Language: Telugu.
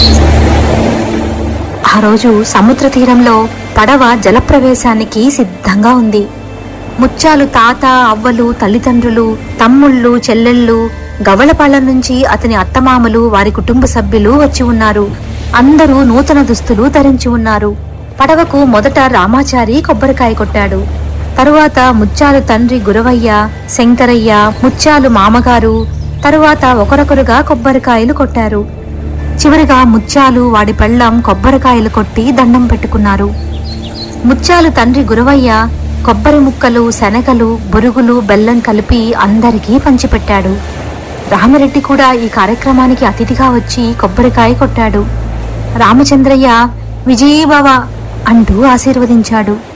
ఆ రోజు సముద్ర తీరంలో పడవ జలప్రవేశానికి సిద్ధంగా ఉంది ముత్యాలు తాత అవ్వలు తల్లిదండ్రులు తమ్ముళ్ళు చెల్లెళ్ళు గవళపాళ్ళ నుంచి అతని అత్తమామలు వారి కుటుంబ సభ్యులు వచ్చి ఉన్నారు అందరూ నూతన దుస్తులు ధరించి ఉన్నారు పడవకు మొదట రామాచారి కొబ్బరికాయ కొట్టాడు తరువాత ముత్యాలు తండ్రి గురవయ్య శంకరయ్య ముత్యాలు మామగారు తరువాత ఒకరొకరుగా కొబ్బరికాయలు కొట్టారు చివరిగా ముత్యాలు వాడి పెళ్ళం కొబ్బరికాయలు కొట్టి దండం పెట్టుకున్నారు ముత్యాలు తండ్రి గురవయ్య కొబ్బరి ముక్కలు శనగలు బురుగులు బెల్లం కలిపి అందరికీ పంచిపెట్టాడు రామిరెడ్డి కూడా ఈ కార్యక్రమానికి అతిథిగా వచ్చి కొబ్బరికాయ కొట్టాడు రామచంద్రయ్య విజయీభవ అంటూ ఆశీర్వదించాడు